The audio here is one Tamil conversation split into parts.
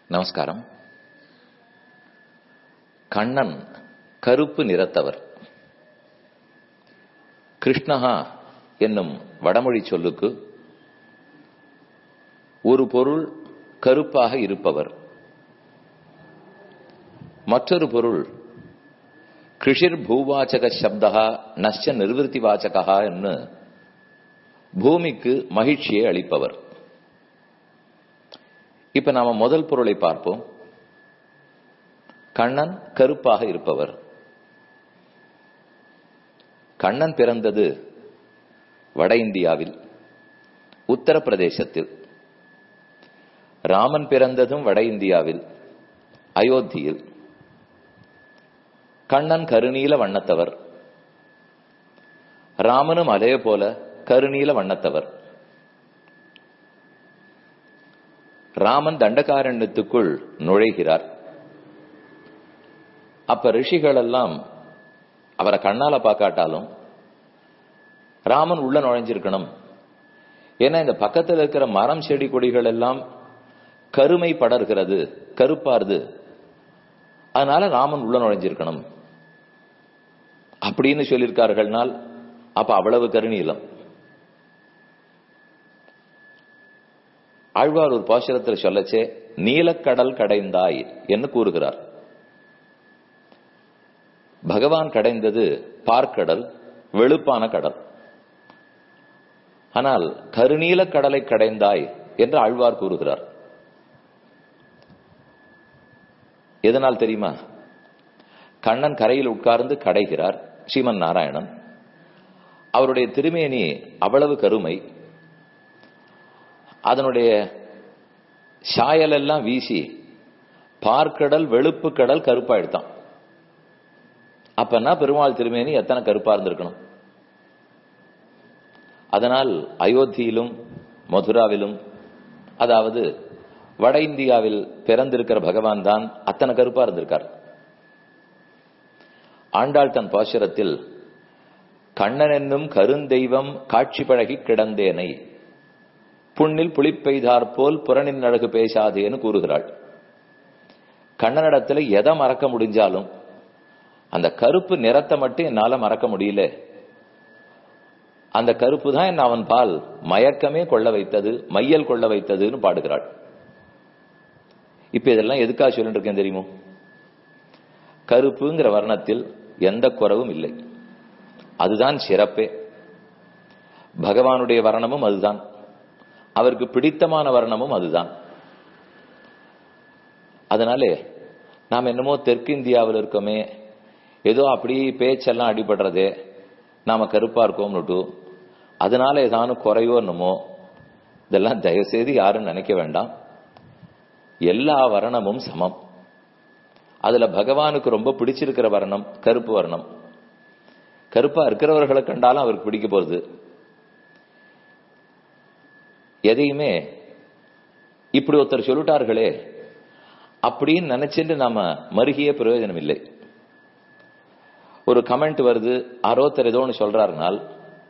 நமஸ்காரம் கண்ணன் கருப்பு நிறத்தவர் கிருஷ்ணஹா என்னும் வடமொழி சொல்லுக்கு ஒரு பொருள் கருப்பாக இருப்பவர் மற்றொரு பொருள் கிருஷிர் பூவாச்சக சப்தா நஷ்ட நிர்வൃத்தி வாச்சகா என்று பூமிக்கு மகிழ்ச்சியை அளிப்பவர் இப்ப நாம முதல் பொருளை பார்ப்போம் கண்ணன் கருப்பாக இருப்பவர் கண்ணன் பிறந்தது வட இந்தியாவில் உத்தரப்பிரதேசத்தில் ராமன் பிறந்ததும் வட இந்தியாவில் அயோத்தியில் கண்ணன் கருநீல வண்ணத்தவர் ராமனும் அதே போல கருநீல வண்ணத்தவர் ராமன் தண்டகாரண்யத்துக்குள் நுழைகிறார் அப்ப ரிஷிகள் எல்லாம் அவரை கண்ணால பார்க்காட்டாலும் ராமன் உள்ள நுழைஞ்சிருக்கணும் ஏன்னா இந்த பக்கத்தில் இருக்கிற மரம் செடி கொடிகள் எல்லாம் கருமை படர்கிறது கருப்பாருது அதனால ராமன் உள்ள நுழைஞ்சிருக்கணும் அப்படின்னு சொல்லியிருக்கார்கள்னால் அப்ப அவ்வளவு கருநீலம் ஆழ்வார் ஒரு பாசுரத்தில் சொல்லச்சே நீலக்கடல் கடைந்தாய் என்று கூறுகிறார் பகவான் கடைந்தது பார்க்கடல் வெளுப்பான கடல் ஆனால் கருநீல கடலை கடைந்தாய் என்று ஆழ்வார் கூறுகிறார் எதனால் தெரியுமா கண்ணன் கரையில் உட்கார்ந்து கடைகிறார் ஸ்ரீமன் நாராயணன் அவருடைய திருமேனி அவ்வளவு கருமை அதனுடைய சாயல் எல்லாம் வீசி பார்க்கடல் வெளுப்பு கடல் கருப்பா எடுத்தான் அப்பன்னா பெருமாள் திருமேனி எத்தனை கருப்பா இருந்திருக்கணும் அதனால் அயோத்தியிலும் மதுராவிலும் அதாவது வட இந்தியாவில் பிறந்திருக்கிற பகவான் தான் அத்தனை கருப்பா இருந்திருக்கார் ஆண்டாள் தன் பாசுரத்தில் கண்ணன் என்னும் கருந்தெய்வம் காட்சி பழகி கிடந்தேனை புண்ணில் புளிப்பெய்தார் போல் புறனின் அழகு பேசாதேன்னு கூறுகிறாள் கண்ணனிடத்துல எதை மறக்க முடிஞ்சாலும் அந்த கருப்பு நிறத்தை மட்டும் என்னால மறக்க முடியல அந்த கருப்பு தான் என்ன அவன் பால் மயக்கமே கொள்ள வைத்தது மையல் கொள்ள வைத்ததுன்னு பாடுகிறாள் இப்ப இதெல்லாம் எதுக்காக சொல்லிட்டு இருக்கேன் தெரியுமோ கருப்புங்கிற வர்ணத்தில் எந்த குறவும் இல்லை அதுதான் சிறப்பே பகவானுடைய வர்ணமும் அதுதான் அவருக்கு பிடித்தமான வர்ணமும் அதுதான் அதனாலே நாம் என்னமோ தெற்கு இந்தியாவில் இருக்கோமே ஏதோ அப்படி பேச்செல்லாம் அடிபடுறதே நாம கருப்பா இருக்கோம்னுட்டு அதனால ஏதானும் குறையோ என்னமோ இதெல்லாம் தயவுசெய்து யாரும் நினைக்க வேண்டாம் எல்லா வர்ணமும் சமம் அதுல பகவானுக்கு ரொம்ப பிடிச்சிருக்கிற வர்ணம் கருப்பு வர்ணம் கருப்பா இருக்கிறவர்களை கண்டாலும் அவருக்கு பிடிக்க போகுது எதையுமே இப்படி ஒருத்தர் சொல்லிட்டார்களே அப்படின்னு நினைச்சிட்டு நாம மருகிய பிரயோஜனம் இல்லை ஒரு கமெண்ட் வருது அரோத்தர் ஏதோ ஒன்று சொல்றாருனால்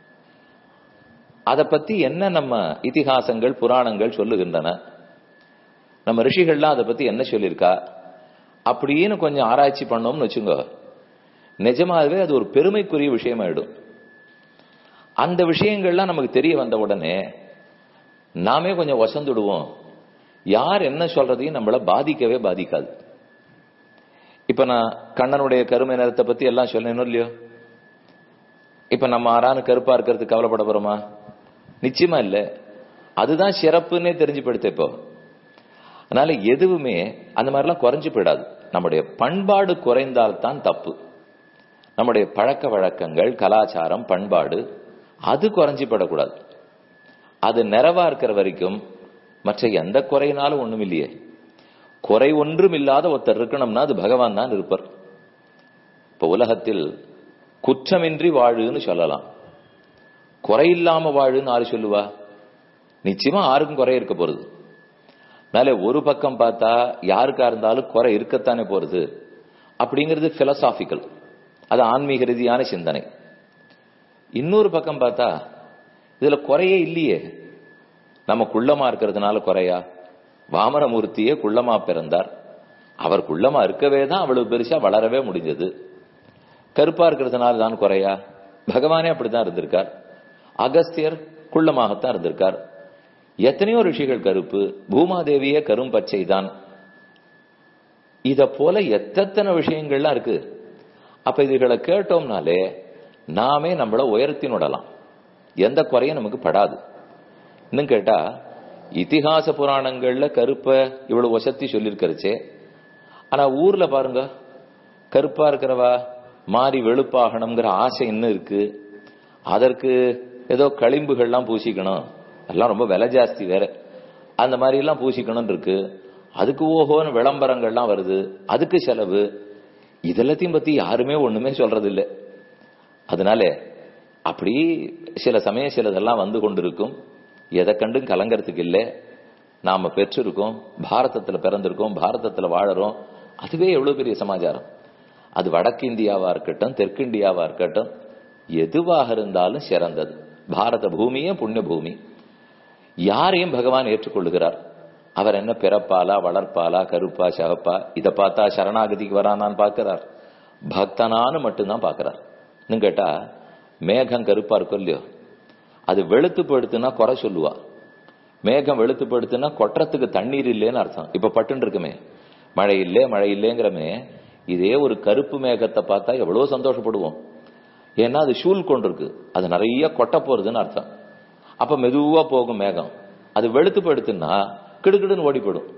அதை பத்தி என்ன நம்ம இதிகாசங்கள் புராணங்கள் சொல்லுகின்றன நம்ம ரிஷிகள்லாம் அதை பத்தி என்ன சொல்லியிருக்கா அப்படின்னு கொஞ்சம் ஆராய்ச்சி பண்ணோம்னு வச்சுங்க நிஜமாகவே அது ஒரு பெருமைக்குரிய விஷயமாயிடும் அந்த விஷயங்கள்லாம் நமக்கு தெரிய வந்த உடனே நாமே கொஞ்சம் வசந்துடுவோம் யார் என்ன சொல்றதையும் நம்மள பாதிக்கவே பாதிக்காது இப்ப நான் கண்ணனுடைய கருமை நிறத்தை பத்தி எல்லாம் சொல்லணும் இல்லையோ இப்ப நம்ம ஆறான கருப்பா இருக்கிறதுக்கு கவலைப்பட போறோமா நிச்சயமா இல்ல அதுதான் சிறப்புன்னே தெரிஞ்சு படுத்த இப்போ அதனால எதுவுமே அந்த மாதிரிலாம் குறைஞ்சு போயிடாது நம்முடைய பண்பாடு குறைந்தால்தான் தப்பு நம்முடைய பழக்க வழக்கங்கள் கலாச்சாரம் பண்பாடு அது குறைஞ்சு படக்கூடாது அது நிறைவா இருக்கிற வரைக்கும் மற்ற எந்த குறையினாலும் ஒண்ணும் இல்லையே குறை ஒன்றும் இல்லாத ஒருத்தர் இருக்கணும்னா அது பகவான் தான் இருப்பார் இப்ப உலகத்தில் குற்றமின்றி வாழுன்னு சொல்லலாம் குறை இல்லாம வாழுன்னு ஆறு சொல்லுவா நிச்சயமா யாருக்கும் குறை இருக்க போறது அதனால ஒரு பக்கம் பார்த்தா யாருக்கா இருந்தாலும் குறை இருக்கத்தானே போறது அப்படிங்கிறது பிலசாபிக்கல் அது ஆன்மீக ரீதியான சிந்தனை இன்னொரு பக்கம் பார்த்தா இதுல குறையே இல்லையே நம்ம குள்ளமா இருக்கிறதுனால குறையா வாமனமூர்த்தியே குள்ளமா பிறந்தார் அவர் குள்ளமா இருக்கவே தான் அவ்வளவு பெருசா வளரவே முடிஞ்சது கருப்பா இருக்கிறதுனால தான் குறையா பகவானே அப்படித்தான் இருந்திருக்கார் அகஸ்தியர் குள்ளமாகத்தான் இருந்திருக்கார் எத்தனையோ ரிஷிகள் கருப்பு பூமாதேவியே கரும் பச்சை தான் இத போல எத்தனை விஷயங்கள்லாம் இருக்கு அப்ப இதுகளை கேட்டோம்னாலே நாமே நம்மள உயர்த்தி விடலாம் எந்த குறையும் நமக்கு படாது இன்னும் கேட்டா இதிகாச புராணங்கள்ல கருப்ப இவ்வளவு வசத்தி சொல்லியிருக்கிறச்சே ஆனா ஊர்ல பாருங்க கருப்பா இருக்கிறவா மாறி வெளுப்பாகணுங்கிற ஆசை இன்னும் இருக்கு அதற்கு ஏதோ களிம்புகள்லாம் பூசிக்கணும் எல்லாம் ரொம்ப விலை ஜாஸ்தி வேற அந்த மாதிரி எல்லாம் பூசிக்கணும் இருக்கு அதுக்கு ஓஹோன்னு விளம்பரங்கள்லாம் வருது அதுக்கு செலவு இதெல்லாத்தையும் பத்தி யாருமே ஒண்ணுமே சொல்றது இல்லை அதனால அப்படி சில சமயம் சிலதெல்லாம் வந்து கொண்டிருக்கும் எதை கண்டும் கலங்கறதுக்கு இல்லை நாம பெற்றிருக்கோம் பாரதத்துல பிறந்திருக்கோம் பாரதத்துல வாழறோம் அதுவே எவ்வளவு பெரிய சமாச்சாரம் அது வடக்கு இந்தியாவா இருக்கட்டும் தெற்கு இந்தியாவா இருக்கட்டும் எதுவாக இருந்தாலும் சிறந்தது பாரத பூமியே புண்ணிய பூமி யாரையும் பகவான் ஏற்றுக்கொள்ளுகிறார் அவர் என்ன பிறப்பாலா வளர்ப்பாலா கருப்பா சகப்பா இதை பார்த்தா சரணாகதிக்கு வரானான்னு பார்க்கிறார் பக்தனான்னு மட்டும்தான் பார்க்கிறார் இன்னும் கேட்டா மேகம் கருப்பா இருக்கும் இல்லையோ அது வெளுத்து படுத்துனா குறை சொல்லுவா மேகம் வெளுத்து படுத்துனா கொட்டுறதுக்கு தண்ணீர் இல்லைன்னு அர்த்தம் இப்ப பட்டுன்னு இருக்குமே மழை இல்லே மழை இல்லைங்கிறமே இதே ஒரு கருப்பு மேகத்தை பார்த்தா எவ்வளவு சந்தோஷப்படுவோம் ஏன்னா அது ஷூல் கொண்டிருக்கு அது நிறைய கொட்ட போறதுன்னு அர்த்தம் அப்ப மெதுவா போகும் மேகம் அது வெளுத்து படுத்துன்னா கிடுக்கிடுன்னு ஓடி போயிடும்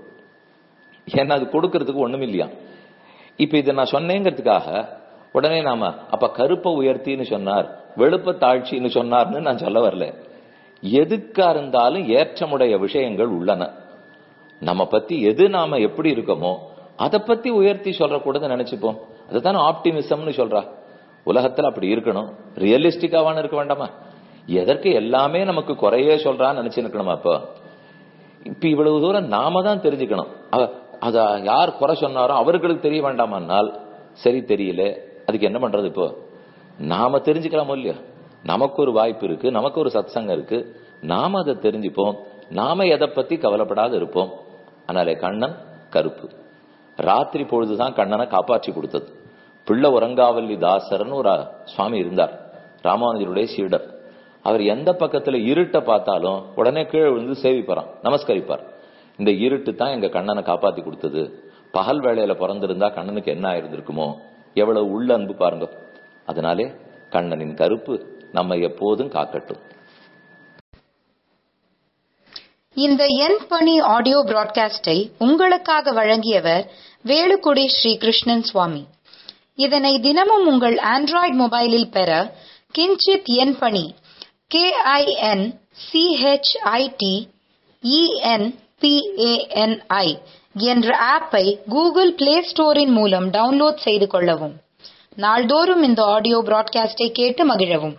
ஏன்னா அது கொடுக்கறதுக்கு ஒண்ணும் இல்லையா இப்ப இதை நான் சொன்னேங்கிறதுக்காக உடனே நாம அப்ப கருப்பை உயர்த்தின்னு சொன்னார் வெளுப்ப தாழ்ச்சின்னு சொன்னார்னு நான் சொல்ல வரல எதுக்கா இருந்தாலும் ஏற்றமுடைய விஷயங்கள் உள்ளன நம்ம பத்தி எது நாம எப்படி இருக்கோமோ அதை பத்தி உயர்த்தி சொல்ற கூட நினைச்சுப்போம் அதுதான் ஆப்டிமிசம்னு சொல்றா உலகத்துல அப்படி இருக்கணும் ரியலிஸ்டிக்காவான இருக்க வேண்டாமா எதற்கு எல்லாமே நமக்கு குறையே சொல்றான்னு நினைச்சு இருக்கணுமா அப்போ இப்ப இவ்வளவு தூரம் நாம தான் தெரிஞ்சுக்கணும் அத யார் குறை சொன்னாரோ அவர்களுக்கு தெரிய வேண்டாமானால் சரி தெரியல அதுக்கு என்ன பண்றது இப்போ நாம தெரிஞ்சுக்கலாமோ இல்லையா நமக்கு ஒரு வாய்ப்பு இருக்கு நமக்கு ஒரு சத்சங்கம் இருக்கு நாம அதை தெரிஞ்சுப்போம் நாம எதை பத்தி கவலைப்படாத இருப்போம் அதனாலே கண்ணன் கருப்பு ராத்திரி பொழுதுதான் கண்ணனை காப்பாற்றி கொடுத்தது பிள்ளை உறங்காவல்லி தாசர்னு ஒரு சுவாமி இருந்தார் ராமானுஜருடைய சீடர் அவர் எந்த பக்கத்துல இருட்டை பார்த்தாலும் உடனே கீழே விழுந்து சேவிப்பாராம் நமஸ்கரிப்பார் இந்த இருட்டு தான் எங்க கண்ணனை காப்பாத்தி கொடுத்தது பகல் வேளையில பிறந்திருந்தா கண்ணனுக்கு என்ன ஆயிருந்திருக்குமோ எவ்வளவு உள்ள அன்பு பாருங்க அதனாலே கண்ணனின் கருப்பு நம்ம எப்போதும் காக்கட்டும் இந்த என் பணி ஆடியோ பிராட்காஸ்டை உங்களுக்காக வழங்கியவர் வேலுக்குடி ஸ்ரீ கிருஷ்ணன் சுவாமி இதனை தினமும் உங்கள் ஆண்ட்ராய்டு மொபைலில் பெற கிஞ்சித் என் பணி கே ஐ என் சிஹெச்ஐடி இஎன்பிஏஎன்ஐ என்ற ஆப்பை கூகுள் பிளே ஸ்டோரின் மூலம் டவுன்லோட் செய்து கொள்ளவும் நாள்தோறும் இந்த ஆடியோ பிராட்காஸ்டை கேட்டு மகிழவும்